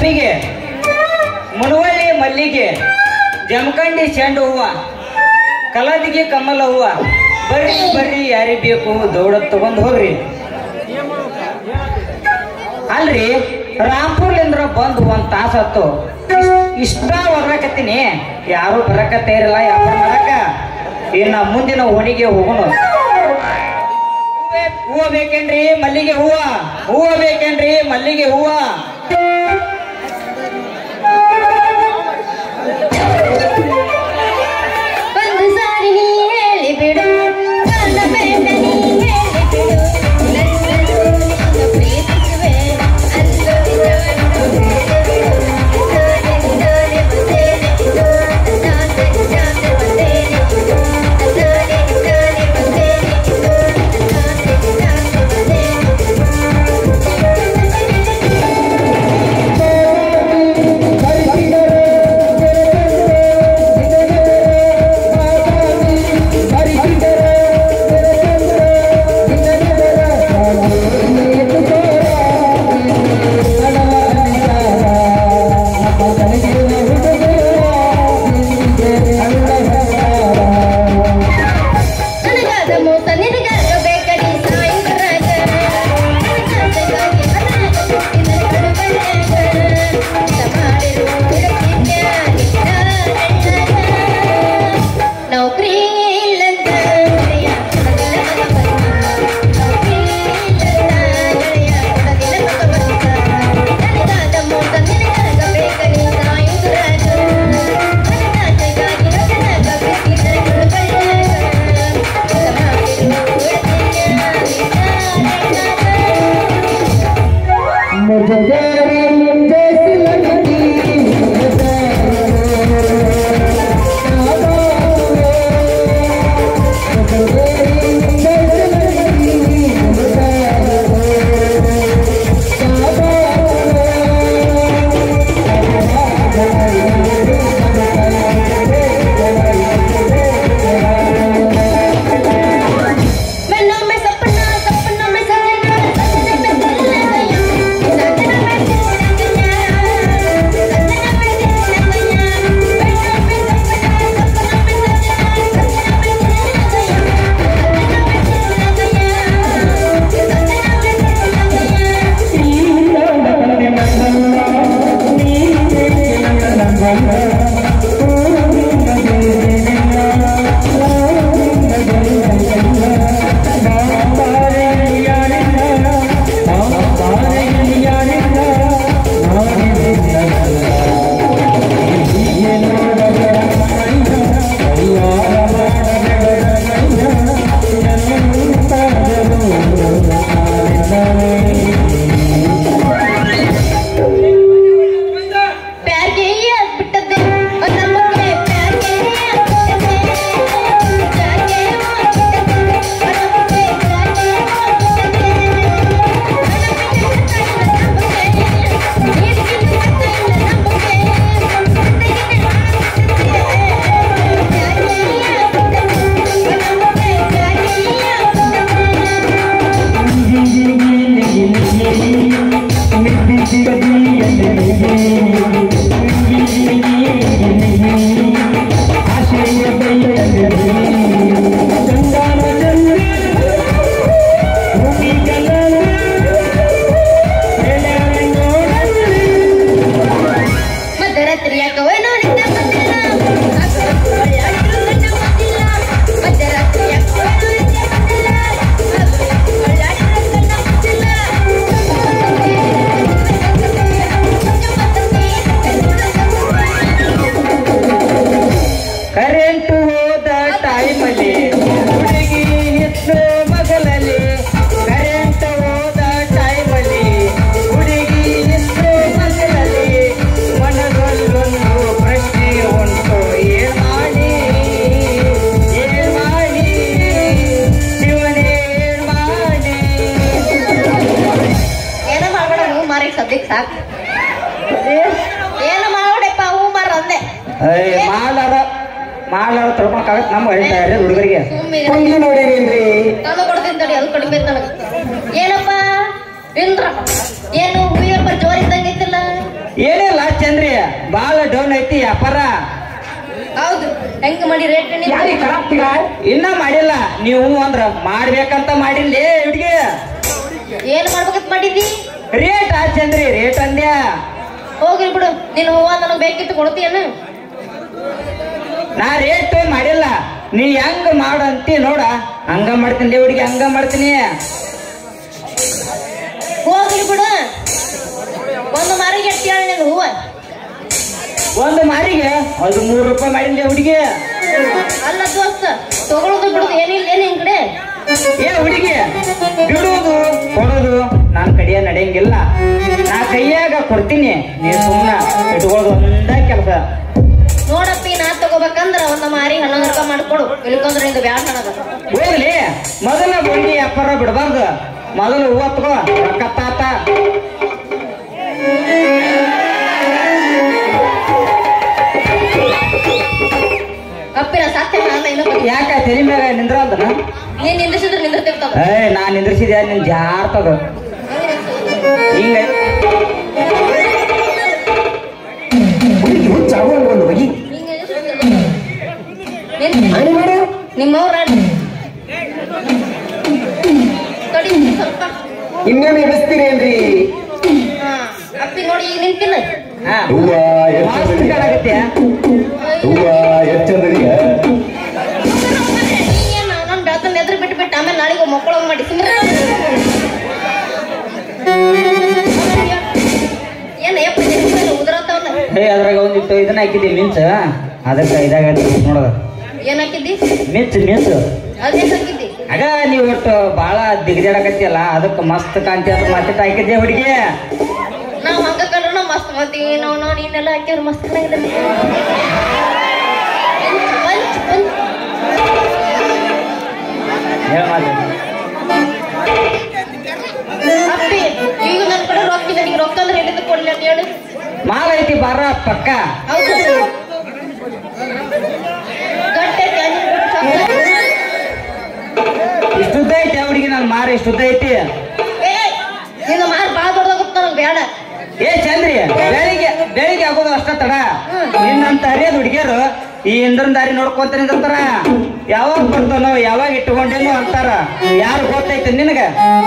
ಸಂಪಿಗೆ ಮುನವಳ್ಳಿ ಮಲ್ಲಿಗೆ ಜಮಖಂಡಿ ಚೆಂಡು ಹೂವ ಕಲದಿಗೆ ಕಮಲ ಹೂವ ಬರ್ರಿ ಬರ್ರಿ ಯಾರಿಗೆ ಬೇಕು ದೌಡ ತಗೊಂಡ್ ಹೋಗ್ರಿ ಅಲ್ರಿ ರಾಮ್ಪುರ್ಲಿಂದ್ರ ಬಂದು ಒಂದ್ ತಾಸ ಹತ್ತು ಇಷ್ಟ ಬರ್ಬೇಕತ್ತೀನಿ ಯಾರು ಬರಕತ್ತೇ ಇರಲ್ಲ ಯಾರು ಬರಕ ಇನ್ನ ಮುಂದಿನ ಓಣಿಗೆ ಹೋಗೋಣ ಹೂವೆ- ಹೂವ ಬೇಕೇನ್ರಿ ಮಲ್ಲಿಗೆ ಹೂವ ಹೂವ ಬೇಕೇನ್ರಿ ಮಲ್ಲಿಗೆ ಹೂವ ಒಂದು ಸಾರಿ ನೀ ಹೇಳಿ ಬಿಡು ನನ್ನ ಬೇಡ ನೀ ಹೇಳಿ ಬಿಡು ನನ್ನನ್ನು ನಿನ್ನ ಪ್ರೀತಿಸುವೆ ಅಂದು ನಿಜವನ್ನು ನಾನೇ ನಾನೇ ಬಂದೇನೆ ನಾನೇ ನಾನೇ ಬಂದೇನೆ ನಾನೇ ನಾನೇ ಬಂದೇನೆ ನಾನೇ ನಾನೇ ನನಗಾದ ಮೋಸ ನಿನಗಾಗಬೇಕಡಿ ಸಾಯುಂದ್ರಾಗ ನನಗಾಗಗಾಗಿ ಅನಾಗಬೇಕಿನ ಕಡುಬಳ್ಯಾಗ ಮಾಡಿರುವ ಹುಡುಕಿದ್ಯ ನೌಕರಿ ಇಲ್ಲಂತ ಗೆಳೆಯ ಕೊಡದಿಲ್ಲ ಮಗ ಬಂದ. ನೌಕರಿ ಇಲ್ಲಂತ ಗೆಳೆಯ ಕೊಡದಿಲ್ಲ ಮಗ ಬಂದ. ನನಗಾದ ಮೋಸ ನಿನಗಾಗಬೇಕಡಿ ಸಾಯುಂದ್ರಾಗ ನನಗಾಗಗಾಗಿ ಅನಾಗಬೇಕಿನ ಕಡುಬಳ್ಯಾಗ ಮಾಡಿರುವ ಹುಡುಕಿದ್ಯ Menos me sapna, sapna me sajna, sajna me dilna gaya. Sajna me dilna gaya. Sajna me dilna gaya. Menos me sapna, sapna me sajna, sajna me dilna gaya. Sajna me dilna gaya. Sajna me dilna gaya. प्यार के ही ಆಗ್ಬಿಟ್ಟದೆ ನಮಗೆ ಪ್ಯಾರ್ के ही ಆಗ್ಬಿಟ್ಟದೆ ಪ್ಯಾರ್ के ही ಆಗ್ಬಿಟ್ಟದೆ ನಮಗೆ ಪ್ಯಾರ್ के ही ಆಗ್ಬಿಟ್ಟದೆ ಮಧ್ಯರಾತ್ರಿ ಯಾಕವ ನೋಡಿದ್ದ ಬಂದಿಲ್ಲ ಒಳ್ಳಾಡಿದ್ರು ಕಣ್ಣ ಬಂದಿಲ್ಲ ಮಧ್ಯರಾತ್ರಿ ಯಾಕವ ನೋಡಿದ್ದ ಬಂದಿಲ್ಲ ಒಳ್ಳಾಡಿದ್ರು ಕಣ್ಣ ಬಂದಿಲ್ಲ ಕರೆಂಟ್ ಹೋದ ಟೈಮಲ್ಲಿ ಹುಡುಗಿ ಇತ್ತು ಮಗಲಲ್ಲಿ ಕರೆಂಟ್ ಹೋದ ಟೈಮಲ್ಲಿ ಹುಡುಗಿ ಇತ್ತು ಮಗಲಲ್ಲಿ ಮನದಲ್ಲೊಂದು ಪ್ರಶ್ನೆ ಉಂಟು ಏನ್ ಮಾಡಿ ಏನ್ ಮಾಡಿ ಶಿವನೇ ಏನ್ ಮಾಡಿ ಏನೋ ಮಾಡ್ಬೇಡ ಹೂ ಮಾರಿಗೆ ಸದ್ಯಕ್ಕೆ ಸಾಕು ಏನು ಮಾಡ್ಬೇಡಪ್ಪ ಹೂ ಮಾರ ಅಂದೆ ಏಯ್, ಮಾಲಾರ ಮಾಲಾರ ತಡ್ಕೊಳಕಾಗತ್ತೆ ನಮ್ಮ ಹೇಳ್ತಾರೆ ಹುಡುಗರಿಗೆ ಸುಮ್ಮಿರು. ಕುಂಗಿ ನೋಡಿರೇನ್ರಿ ನಾನು ಕೊಡ್ತೀನಿ ತಡಿ ಅದು ಕಡಿಮೆ ಐತೆ ನನಗೆ ಏನಪ್ಪ ಇಂದ್ರ ಏನು ಹೂಯಪ್ಪ ಜೋರ್ ಇದ್ದಂಗೆ ಐತಿಲ್ಲ ಏನೇ ಬಾಳ ಡೌನ್ ಐತಿ ವ್ಯಾಪಾರ ಹೌದು ಹೆಂಗ್ ಮಾಡಿ ರೇಟ್ ಯಾರಿಗೆ ಕರಾಪ್ತಿಗ ಇನ್ನ ಮಾಡಿಲ್ಲ ನೀವು ಅಂದ್ರ ಮಾಡ್ಬೇಕಂತ ಮಾಡಿಲ್ಲ ಹುಡುಗಿ ಏನ್ ಮಾಡ್ಬೇಕಂತ ಮಾಡಿದ್ದಿ ರೇಟ್ ಆ ಚಂದ್ರಿ ರೇಟ್ ಅಂದ್ಯಾ ಹೋಗ್ಲಿ ಬಿಡು ನಿನ್ ಹೂವ ನನಗ್ ಬೇಕಿತ್ತು ಕೊಡ್ತೀಯನ ನಾ ರೇಟ್ ಮಾಡಿಲ್ಲ ನೀ ಹೆಂಗ್ ಮಾಡಂತಿ ನೋಡ ಹಂಗ ಮಾಡ್ತೀನಿ ಹುಡುಗಿ ಹಂಗ ಮಾಡ್ತೀನಿ ಹೋಗ್ಲಿ ಬಿಡು ಒಂದು ಮಾರಿಗೆ ಎಷ್ಟು ಹೇಳ ನಿನ್ ಹೂವ ಒಂದು ಮಾರಿಗೆ ಅದು ಮೂರು ರೂಪಾಯಿ ಮಾಡಿಲ್ಲ ಹುಡುಗಿ ಅಲ್ಲ ದೋಸ್ತ ತಗೊಳೋದು ಬಿಡುದು ಏನಿಲ್ಲ ಏನ್ ನಿನ್ ಕಡೆ ಏ ಹುಡುಗಿ ಬಿಡುವುದು ಕೊಡೋದು ನನ್ನ ಕಡೆಯ ನಡೆಯಂಗಿಲ್ಲ ನಾ ಕೈಯಾಗ ಕೊಡ್ತೀನಿ ನೀ ಸುಮ್ಮನ ಇಟ್ಕೊಳ್ಳೋದು ಒಂದ ಕೆಲಸ ನೋಡಪ್ಪಿ ನಾ ತಗೋಬೇಕಂದ್ರ ಒಂದು ಮಾರಿ ಹನ್ನೊಂದು ರೂಪಾಯಿ ಮಾಡ್ಕೊಡು ಇಲ್ಕೊಂಡ್ರೆ ಇಂದು ಬ್ಯಾಡ ನನಗ ಹೋಗ್ಲಿ ಮೊದಲ ಹುಡುಗಿ ವ್ಯಾಪಾರ ಬಿಡಬಾರ್ದು ಮೊದಲು ಹೂವ ತಗೋ ರೊಕ್ಕ ತಾತ ಅಪ್ಪಿ ನಾ ಸಾಧ್ಯ ಮಾಡಲ್ಲ ಇನ್ನೂ ಬಗ್ಗೆ. ಯಾಕ ತಲೆ ಮ್ಯಾಗ ನಿಂದ್ರಲ್ದನ ನೀನ್ ನಿಂದ್ರಿಸಿದ್ರೆ ನಿಂದಿರ್ತಿರ್ತಾವ ಏ ನಾ ನಿಂದ್ರಿಸಿದ್ಯಾ ನಿನ್ ಜಾರ್ತದ ಹಿಂಗ ಹುಡುಗಿ ಹುಚ್ಚಾಗುವ ಒಂದು ಬಗಿ ಅಣಿ ಮಾಡು ನಿಮ್ಮವ್ರ ತೊಡಿ ಸ್ವಲ್ಪ ಇನ್ನೇನು ಎಬ್ಬಿಸ್ತೀರೇನ್ರಿ ಹಾ ಅಪ್ಪಿ ನೋಡಿ ಈಗ ನಿಂತಿಲ್ಲ ಹಾ ಹೂವ ಮಸ್ತ್ ಎಚ್ಚಂದರಿಗ ಕಾಣಕತ್ತೀಯ ಹೂವ ಎಚ್ಚಂದರಿಗ ನಾನು ಬೆಳತನ ಎದುರು ಬಿಟ್ಟು ಬಿಟ್ಟು ಆಮೇಲೆ ನಾಳೆಗೆ ಮಕ್ಕಳಂಗ್ ಮಾಡಿ ಸುಮ್ಮನೆ ಏನ್ ಯಪ್ಪ ಉದುರತ್ತವಲ್ಲ ಏ ಅದ್ರಾಗ ಒಂದಿಟ್ಟು ಇದನ್ನ ಹಾಕಿದ್ದಿ ಮಿಂಚ ಅದಕ್ಕೆ ಇದಾಗ ನೋಡದ ಏನ್ ಹಾಕಿದ್ದಿ ಮಿಂಚ್ ಮಿಂಚ್ ಅದೇನ್ ಹಾಕಿದ್ದಿ ಆಗ ನೀವು ಒಟ್ಟು ಬಾಳ ದಿಗಜಾಡಕತ್ತಿಯಲ್ಲ ಅದಕ್ಕೆ ಮಸ್ತ್ ಕಾಂತಿ ಅಂತ ಮಾತಿಟ್ಟು ಹಾಕಿದ್ದೆ ಹುಡುಗಿ ನಾವ್ ಹಂಗ ಕಂಡ್ರು ಮಸ್ತ್ ಮಾಡ್ತೀವಿ ನಾವು ನಾವು ನೀನೆಲ್ಲ ಹಾಕಿದ್ರೆ ಮಸ್ತ್ ಚೆನ್ನಾಗಿದೆ ಪಂಚ್ ಪಂಚ್ ಹೇಳ ಮಾತು ಅಪ್ಪಿ ಈಗ ನನ್ನ ಕಡೆ ರೊಕ್ಕ ಇಲ್ಲ ನಿಂಗೆ ರೊಕ್ಕ ಅಂದ್ರೆ ಎಲ್ಲಿಂದ ಕೊಡ್ಲಿ ಅಂತ ಹೇಳು ಮಾಲ ಐತಿ ಬಾರ ಪಕ್ಕ ಹೌದು ಗಟ್ಟೆ ಕ್ಯಾನಿ ಇಷ್ಟುದ್ದ ಐತಿ ಹುಡುಗಿ ನನ್ನ ಮಾರ ಇಷ್ಟುದ್ದ ಐತಿ ಏ ನಿನ್ನ ಮಾರ್ ಬಾಳ ದೊಡ್ಡದಾಗುತ್ತೆ ನನಗೆ ಬೇಡ ಏ ಚಂದ್ರಿ ಬೆಳಿಗ್ಗೆ ಬೆಳಿಗ್ಗೆ ಆಗೋದು ಅಷ್ಟ ತಡ ನಿನ್ನಂತ ಹರಿಯೋದು ಹುಡುಗಿಯರು ಈ ಇಂದ್ರನ್ ದಾರಿ ನೋಡ್ಕೊಂತ ನಿಂದಿರ್ತಾರ ಯಾವಾಗ ಬರ್ತಾನೋ ಯಾವಾಗ ಇಟ್ಕೊಂಡೇನೋ ಅಂತಾರ ಯಾರು ಗೊತ್ತೈತಿ ನಿನಗ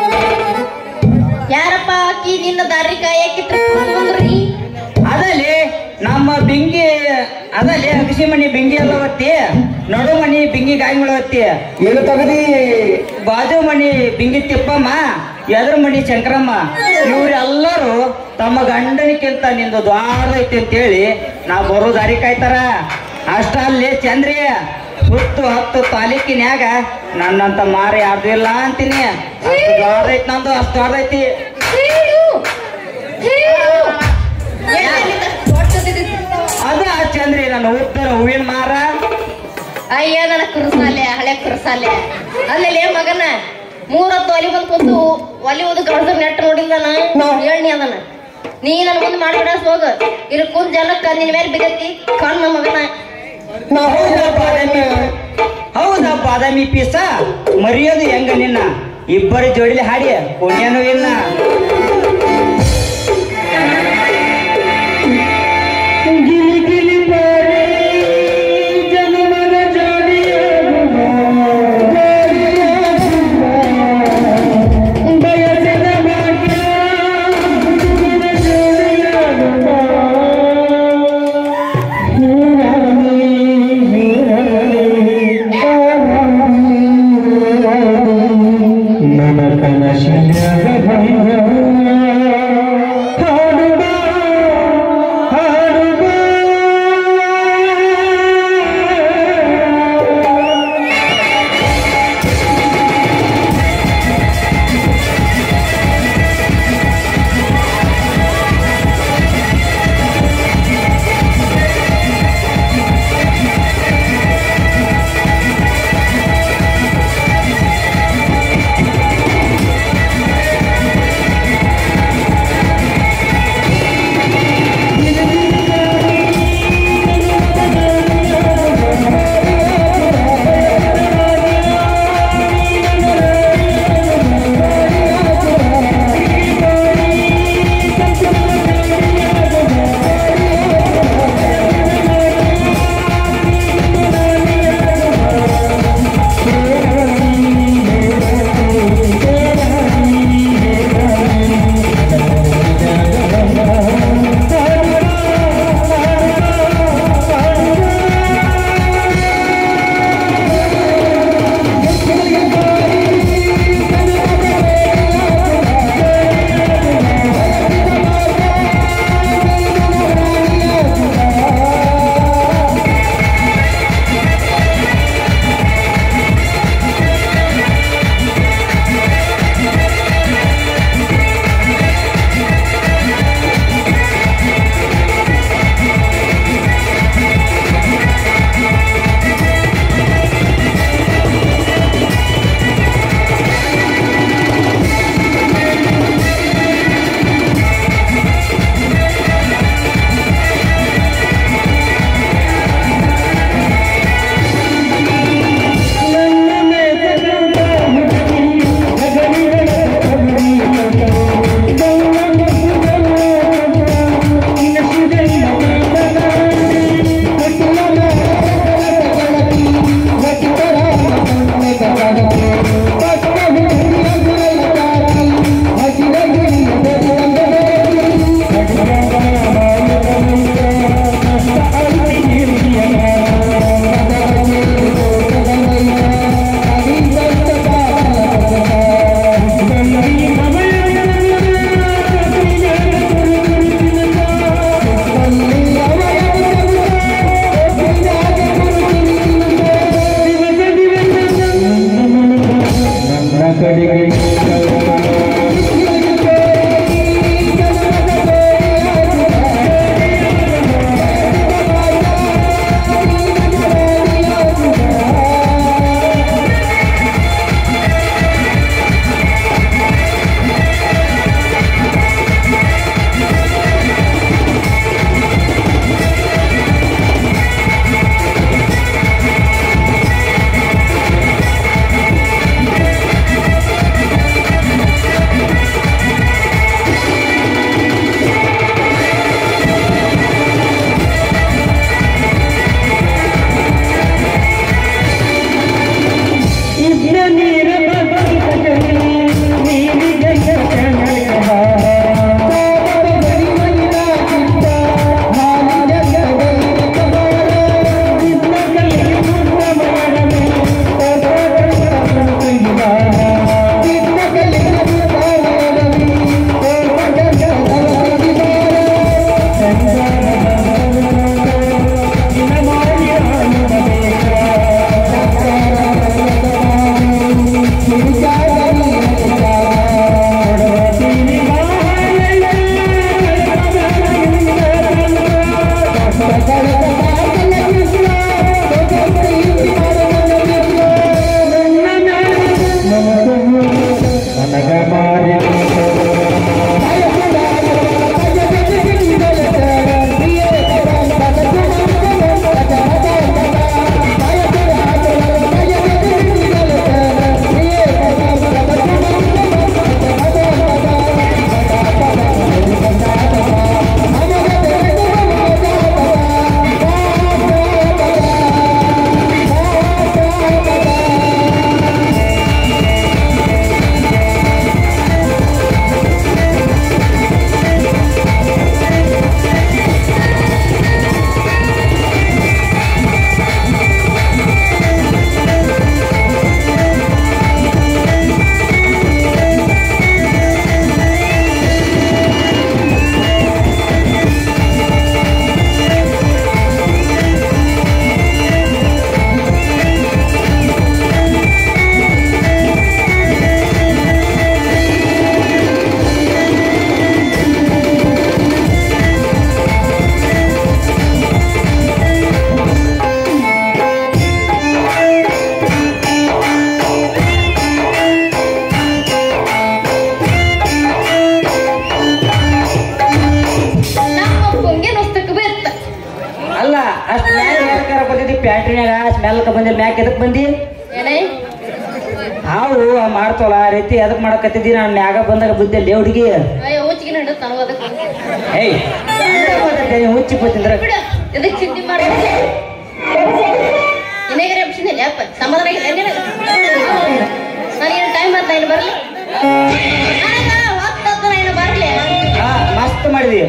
ಯಾರಪ್ಪ ಆಕಿ ನಿನ್ನ ದಾರಿ ಕಾಯಕಿತ್ರ ಅಂದ್ರಿ ಅದಲ್ಲಿ ನಮ್ಮ ಬಿಂಗಿ ಅದಲ್ಲಿ ಅಗಸಿ ಮನಿ ಬಿಂಗಿ ಎಲ್ಲ ಒತ್ತಿ ನಡು ಮನಿ ಬಿಂಗಿ ಗಾಯಗಳು ಒತ್ತಿ ಏನು ತಗದಿ ಬಾಜು ಮನಿ ಬಿಂಗಿ ತಿಪ್ಪಮ್ಮ ಎದ್ರ ಮನಿ ಶಂಕರಮ್ಮ ಇವರೆಲ್ಲರೂ ತಮ್ಮ ಗಂಡನಿಕ್ಕಿಂತ ನಿಂದು ದ್ವಾರದೈತಿ ಅಂತೇಳಿ ನಾವು ಬರೋ ದಾರಿ ಕಾಯ್ತಾರ ಅಷ್ಟ ಅಲ್ಲಿ ಚಂದ್ರಿ ಸುತ್ತು ಹತ್ತು ತಾಲೂಕಿನ್ಯಾಗ ನನ್ನಂತ ಮಾರಿ ಯಾರ್ದು ಇಲ್ಲ ಅಂತೀನಿ ಅಷ್ಟು ದ್ವಾರದೈತಿ ನಂದು ಅಷ್ಟು ದ್ವಾರದೈತಿ ಹೇಳು ಹೇಳು ಏನಿಲ್ಲ, ದೊಡ್ಡದಿದೆ. ಅದ ಚಂದ್ರಿ ನನ್ನ ಉತ್ತರ ಹೂವಿನ ಮಾರ ಅಯ್ಯ ನನ್ನ ಕುರುಸಾಲೆ ಹಳೆ ಕುರುಸಾಲೆ ಅಲ್ಲೇ ಮಗನ ಮೂರತ್ತು ಒಲಿ ಬಂದ್ ಕೂತು ಒಲಿ ಓದು ಗಡ್ದ ನೆಟ್ ನೋಡಿಲ್ಲ ಹೇಳಿ ಅದನ್ನ ನೀ ನನ್ ಮುಂದೆ ಮಾಡ್ಬಿಡ ಹೋಗ ಇಲ್ಲಿ ಕುಂತ್ ಜನಕ್ಕ ನಿನ್ ಮೇಲೆ ಬಿದ್ದೈತಿ ಕಣ್ಣ ಮಗನ ಹೌದಾ ಬಾದಾಮಿ ಹೌದಾ ಬಾದಾಮಿ ಪೀಸ ಮರಿಯೋದು ಹೆಂಗ ನಿನ್ನ ಇಬ್ಬರು ಜೋಡಿಲಿ ಹಾಡಿ ಪುಣ್ಯನು ಇನ್ನ ಗಿಲಿ ಗಿಲಿ ಬಾರಿ ಜನುಮನ ಜೋಡಿಯಾಗುವ ಜೋಡಿಯಾಗುವ ಬಯಸಿದ ಭಾಗ್ಯ ಜನುಮನ ಜೋಡಿಯಾಗುವ ನನ್ನ ಕನಸಿನ ಭಯ ಪ್ಯಾಂಟ್ರಿನಾಗ ಸ್ಮೆಲ್ಕ ಬಂದಿಲ್ಲ ಮ್ಯಾಕ್ ಎದಕ್ ಬಂದಿ ಏನೇ ಹಾವು ಮಾಡ್ತವಲ್ಲ ಆ ರೀತಿ ಎದಕ್ ಮಾಡಕತ್ತಿದ್ದಿ ನಾನು ಮ್ಯಾಗ ಬಂದಾಗ ಬುದ್ಧಿ ಹುಡುಗಿ ಅಯ್ಯೋ ಹುಚ್ಚಿಗೆ ನಡು ತನಗ ಅದಕ್ಕೆ ಏಯ್ ಹುಚ್ಚಿ ಪತ್ತಿಂದ್ರ ಬಿಡು ಇದಕ್ಕೆ ಚಿಂತೆ ಮಾಡಿ ಇನ್ನೇಗರೆ ಎಬ್ಸಿದ್ನಿಲ್ಲ ಅಪ್ಪ ಸಮಾಧಾನ ಆಗಿದೆ ನಿನಗೆ ನನಗೇನು ಟೈಮ್ ಆಯ್ತು ನಾನು ಬರಲಿ ನನಗೆ ಹೊತ್ತದ್ದು ನಾನು ಬರಲಿ ಹಾ ಮಸ್ತ್ ಮಾಡಿದಿ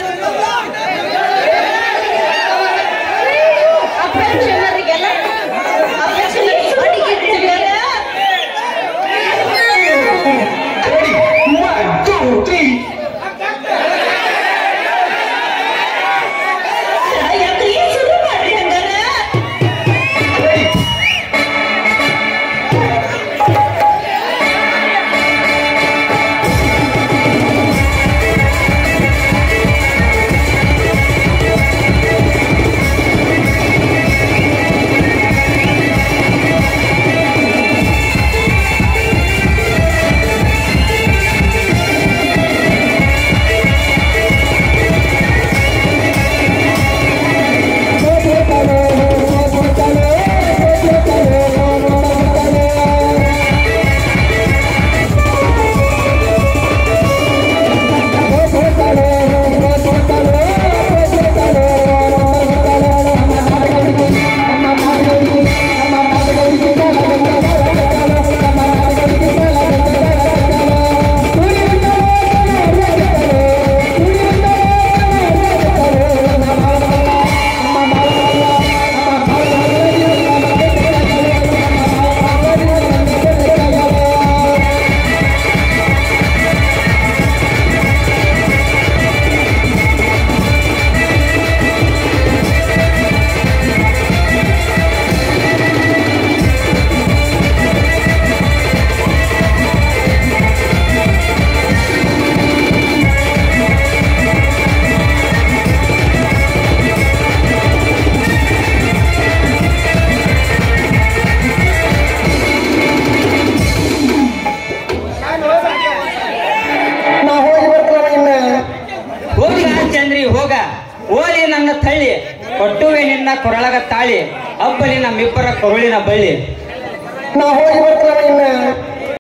ಅಪೇಕ್ಷೆಮರಿಗೆಲ್ಲ ಅಪೇಕ್ಷೆಮರಿಗೆ ಅಡಿಗೆ ಇಟ್ಟಿದ್ದಾರೆ. ಯಾಕ್ರಿ ಶುರು ಮಾಡ್ರಿ ಹಂಗಾರೆ? ನಾ ಹೋಗಿ ಬರ್ತೀವ ಇನ್ನ ಹೋಗ ಚಂದ್ರಿ ಹೋಗ ಓಲಿ ನನ್ನ ತಳ್ಳಿ ಕೊಟ್ಟುವೆ ನಿನ್ನ ಕೊರಳಗ ತಾಳಿ ಅಬ್ಬಲಿ ನಮ್ಮಿಬ್ಬರ ಕೊರುಳಿನ ಬಳ್ಳಿ ನಾ ಹೋಗಿ ಬರ್ತೀವ ಇನ್ನ